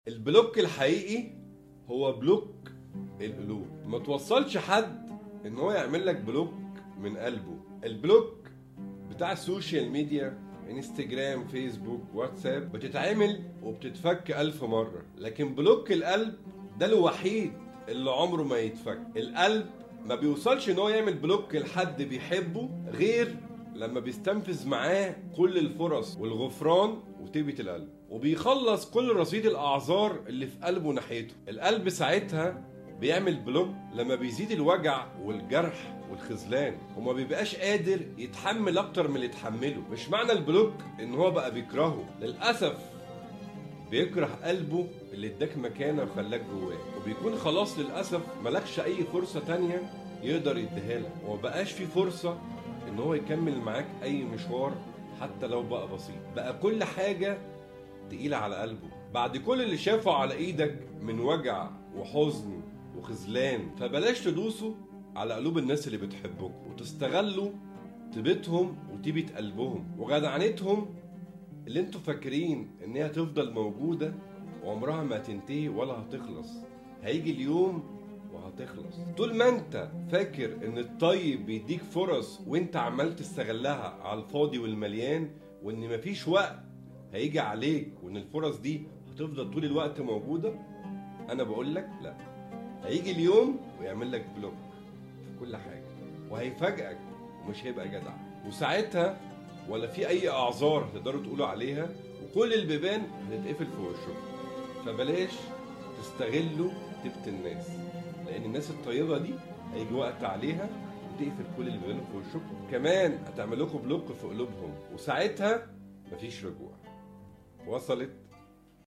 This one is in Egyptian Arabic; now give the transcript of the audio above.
البلوك الحقيقي هو بلوك القلوب ما توصلش حد ان هو يعمل لك بلوك من قلبه البلوك بتاع السوشيال ميديا انستجرام فيسبوك واتساب بتتعمل وبتتفك ألف مرة لكن بلوك القلب ده الوحيد اللي عمره ما يتفك القلب ما بيوصلش ان هو يعمل بلوك لحد بيحبه غير لما بيستنفذ معاه كل الفرص والغفران وطيبة القلب وبيخلص كل رصيد الأعذار اللي في قلبه ناحيته القلب ساعتها بيعمل بلوك لما بيزيد الوجع والجرح والخذلان وما بيبقاش قادر يتحمل اكتر من اللي يتحمله مش معنى البلوك ان هو بقى بيكرهه للاسف بيكره قلبه اللي اداك مكانه وخلاك جواه وبيكون خلاص للاسف ملكش اي فرصه تانية يقدر يديها لك ومبقاش في فرصه ان هو يكمل معاك اي مشوار حتى لو بقى بسيط بقى كل حاجه تقيله على قلبه بعد كل اللي شافه على ايدك من وجع وحزن وخذلان فبلاش تدوسوا على قلوب الناس اللي بتحبكم وتستغلوا طيبتهم وطيبة قلبهم وجدعنتهم اللي انتوا فاكرين ان هي هتفضل موجودة وعمرها ما هتنتهي ولا هتخلص هيجي اليوم وهتخلص طول ما انت فاكر ان الطيب بيديك فرص وانت عمال تستغلها على الفاضي والمليان وان مفيش وقت هيجي عليك وان الفرص دي هتفضل طول الوقت موجودة انا بقول لك لا هيجي اليوم ويعمل لك بلوك في كل حاجه وهيفاجئك ومش هيبقى جدع وساعتها ولا في اي اعذار تقدروا تقولوا عليها وكل البيبان هتتقفل في وشكم فبلاش تستغلوا طيبه الناس لان الناس الطيبه دي هيجي وقت عليها وتقفل كل البيبان في وشكم كمان هتعمل لكم بلوك في قلوبهم وساعتها مفيش رجوع وصلت